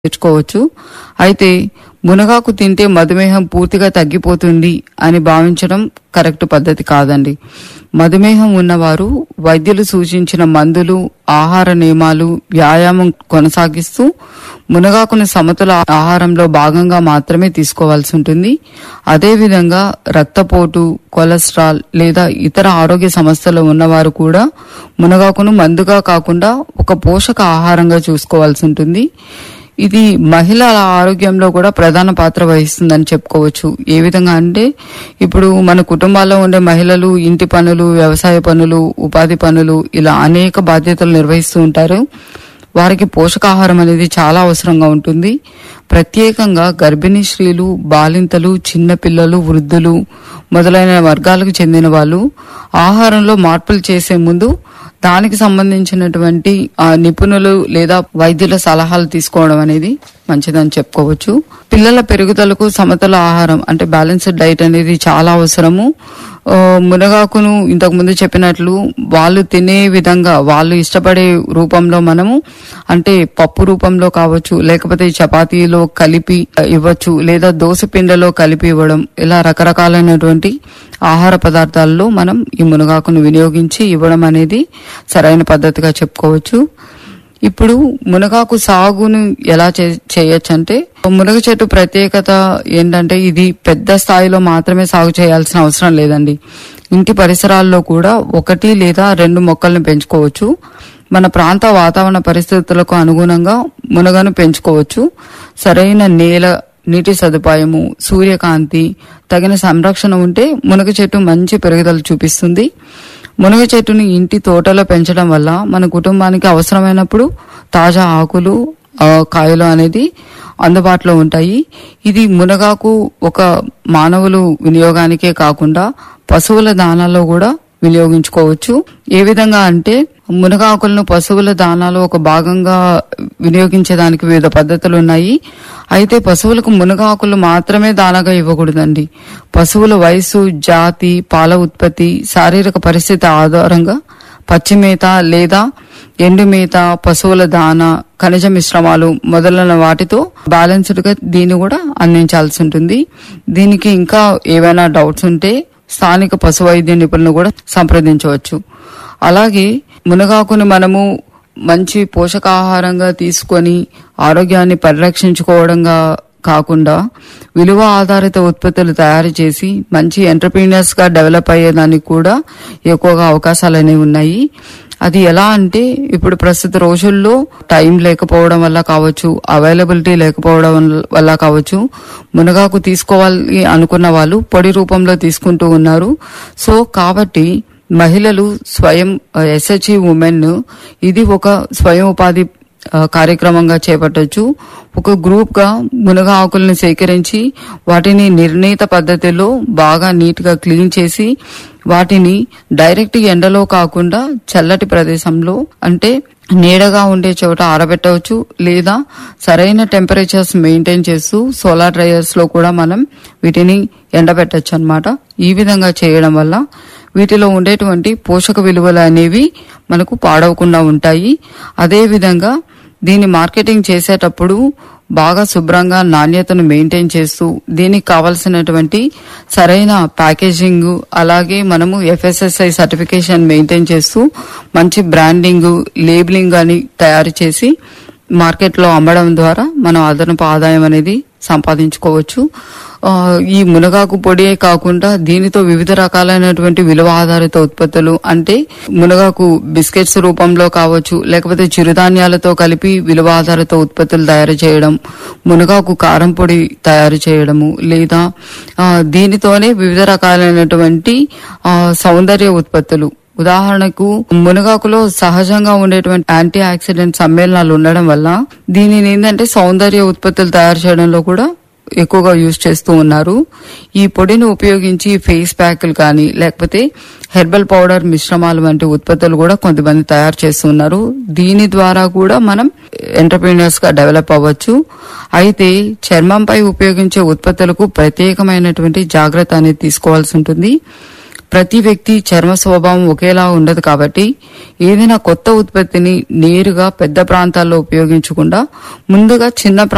తెచ్చుకోవచ్చు అయితే మునగాకు తింటే మధుమేహం పూర్తిగా తగ్గిపోతుంది అని భావించడం కరెక్ట్ పద్ధతి కాదండి మధుమేహం ఉన్నవారు వైద్యులు సూచించిన మందులు ఆహార నియమాలు వ్యాయామం కొనసాగిస్తూ మునగాకును సమతుల ఆహారంలో భాగంగా మాత్రమే తీసుకోవాల్సి ఉంటుంది అదేవిధంగా రక్తపోటు కొలెస్ట్రాల్ లేదా ఇతర ఆరోగ్య సమస్యలు ఉన్నవారు కూడా మునగాకును మందుగా కాకుండా ఒక పోషక ఆహారంగా చూసుకోవాల్సి ఉంటుంది ఇది మహిళల ఆరోగ్యంలో కూడా ప్రధాన పాత్ర వహిస్తుందని చెప్పుకోవచ్చు ఏ విధంగా అంటే ఇప్పుడు మన కుటుంబాల్లో ఉండే మహిళలు ఇంటి పనులు వ్యవసాయ పనులు ఉపాధి పనులు ఇలా అనేక బాధ్యతలు నిర్వహిస్తూ ఉంటారు వారికి పోషకాహారం అనేది చాలా అవసరంగా ఉంటుంది ప్రత్యేకంగా గర్భిణీ స్త్రీలు బాలింతలు చిన్నపిల్లలు వృద్ధులు మొదలైన వర్గాలకు చెందిన వాళ్ళు ఆహారంలో మార్పులు చేసే ముందు దానికి సంబంధించినటువంటి ఆ, నిపుణులు లేదా వైద్యుల సలహాలు తీసుకోవడం అనేది మంచిదని చెప్పుకోవచ్చు పిల్లల పెరుగుదలకు సమతుల ఆహారం అంటే బ్యాలెన్స్డ్ డైట్ అనేది చాలా అవసరము ఆ, మునగాకును ఇంతకు ముందు చెప్పినట్లు వాళ్ళు తినే విధంగా వాళ్ళు ఇష్టపడే రూపంలో మనము అంటే పప్పు రూపంలో కావచ్చు లేకపోతే చపాతీలో కలిపి ఇవ్వచ్చు లేదా దోశ పిండిలో కలిపి ఇవ్వడం ఇలా రకరకాలైనటువంటి ఆహార పదార్థాల్లో మనం ఈ మునగాకును వినియోగించి ఇవ్వడం అనేది సరైన పద్ధతిగా చెప్పుకోవచ్చు ఇప్పుడు మునగాకు సాగును ఎలా చేయొచ్చు అంటే మునగ చెట్టు ప్రత్యేకత ఏంటంటే ఇది పెద్ద స్థాయిలో మాత్రమే సాగు చేయాల్సిన అవసరం లేదండి ఇంటి పరిసరాల్లో కూడా ఒకటి లేదా రెండు మొక్కల్ని పెంచుకోవచ్చు మన ప్రాంత వాతావరణ పరిస్థితులకు అనుగుణంగా మునగను పెంచుకోవచ్చు సరైన నేల నీటి సదుపాయము సూర్యకాంతి తగిన సంరక్షణ ఉంటే మునగ చెట్టు మంచి పెరుగుదల చూపిస్తుంది మునగ చెట్టుని ఇంటి తోటలో పెంచడం వల్ల మన కుటుంబానికి అవసరమైనప్పుడు తాజా ఆకులు ఆ, కాయలు అనేది అందుబాటులో ఉంటాయి ఇది మునగాకు ఒక మానవులు వినియోగానికే కాకుండా పశువుల దానాల్లో కూడా వినియోగించుకోవచ్చు ఏ విధంగా అంటే మునగాకులను పశువుల దానాలో ఒక భాగంగా వినియోగించేదానికి వివిధ పద్ధతులు ఉన్నాయి అయితే పశువులకు మునగాకులు మాత్రమే దానాగా ఇవ్వకూడదండి పశువుల వయసు జాతి పాల ఉత్పత్తి శారీరక పరిస్థితి ఆధారంగా పచ్చిమేత లేదా ఎండుమేత పశువుల దాన ఖనిజ మిశ్రమాలు మొదలైన వాటితో బ్యాలెన్స్డ్ గా దీన్ని కూడా అందించాల్సి ఉంటుంది దీనికి ఇంకా ఏవైనా డౌట్స్ ఉంటే స్థానిక పశు వైద్య నిపుణులను కూడా సంప్రదించవచ్చు అలాగే మునగాకుని మనము మంచి పోషకాహారంగా తీసుకొని ఆరోగ్యాన్ని పరిరక్షించుకోవడంగా కాకుండా విలువ ఆధారిత ఉత్పత్తులు తయారు చేసి మంచి ఎంటర్ప్రీనియర్స్ గా డెవలప్ అయ్యేదానికి కూడా ఎక్కువగా అవకాశాలు అనేవి ఉన్నాయి అది ఎలా అంటే ఇప్పుడు ప్రస్తుత రోజుల్లో టైం లేకపోవడం వల్ల కావచ్చు అవైలబిలిటీ లేకపోవడం వల్ల కావచ్చు మునగాకు తీసుకోవాలి అనుకున్న వాళ్ళు పొడి రూపంలో తీసుకుంటూ ఉన్నారు సో కాబట్టి మహిళలు స్వయం ఎస్హెచ్ఈ ఉమెన్ ఇది ఒక స్వయం ఉపాధి ఆ, కార్యక్రమంగా చేపట్టొచ్చు ఒక గ్రూప్ గా మునగ ఆకులను సేకరించి వాటిని నిర్ణీత పద్ధతిలో బాగా నీట్ గా క్లీన్ చేసి వాటిని డైరెక్ట్ ఎండలో కాకుండా చల్లటి ప్రదేశంలో అంటే నీడగా ఉండే చోట ఆరబెట్టవచ్చు లేదా సరైన టెంపరేచర్స్ మెయింటైన్ చేస్తూ సోలార్ డ్రైయర్స్ లో కూడా మనం వీటిని ఎండబెట్టచ్చు అన్నమాట ఈ విధంగా చేయడం వల్ల వీటిలో ఉండేటువంటి పోషక విలువలు అనేవి మనకు పాడవకుండా ఉంటాయి అదే విధంగా దీన్ని మార్కెటింగ్ చేసేటప్పుడు బాగా శుభ్రంగా నాణ్యతను మెయింటైన్ చేస్తూ దీనికి కావలసినటువంటి సరైన ప్యాకేజింగ్ అలాగే మనము ఎఫ్ఎస్ఎస్ఐ సర్టిఫికేషన్ మెయింటైన్ చేస్తూ మంచి బ్రాండింగ్ లేబులింగ్ అని తయారు చేసి మార్కెట్లో అమ్మడం ద్వారా మనం అదనపు ఆదాయం అనేది సంపాదించుకోవచ్చు ఆ, ఈ మునగాకు పొడియే కాకుండా దీనితో వివిధ రకాలైనటువంటి విలువ ఆధారిత ఉత్పత్తులు అంటే మునగాకు బిస్కెట్స్ రూపంలో కావచ్చు లేకపోతే చిరుధాన్యాలతో కలిపి విలువ ఆధారిత ఉత్పత్తులు తయారు చేయడం మునగాకు కారం పొడి తయారు చేయడము లేదా ఆ, దీనితోనే వివిధ రకాలైనటువంటి ఆ, సౌందర్య ఉత్పత్తులు ఉదాహరణకు మునగాకులో సహజంగా ఉండేటువంటి యాంటీ ఆక్సిడెంట్ సమ్మేళనాలు ఉండడం వల్ల దీనిని ఏంటంటే సౌందర్య ఉత్పత్తులు తయారు చేయడంలో కూడా ఎక్కువగా యూజ్ చేస్తూ ఉన్నారు ఈ పొడిని ఉపయోగించి ఫేస్ ప్యాక్లు కానీ లేకపోతే హెర్బల్ పౌడర్ మిశ్రమాలు వంటి ఉత్పత్తులు కూడా కొంతమంది తయారు చేస్తున్నారు దీని ద్వారా కూడా మనం ఎంటర్ప్రీనియర్స్ గా డెవలప్ అవ్వచ్చు అయితే చర్మంపై ఉపయోగించే ఉత్పత్తులకు ప్రత్యేకమైనటువంటి జాగ్రత్త అనేది తీసుకోవాల్సి ఉంటుంది ప్రతి వ్యక్తి చర్మ స్వభావం ఒకేలా ఉండదు కాబట్టి ఏదైనా కొత్త ఉత్పత్తిని నేరుగా పెద్ద ప్రాంతాల్లో ఉపయోగించకుండా ముందుగా చిన్న ప్రా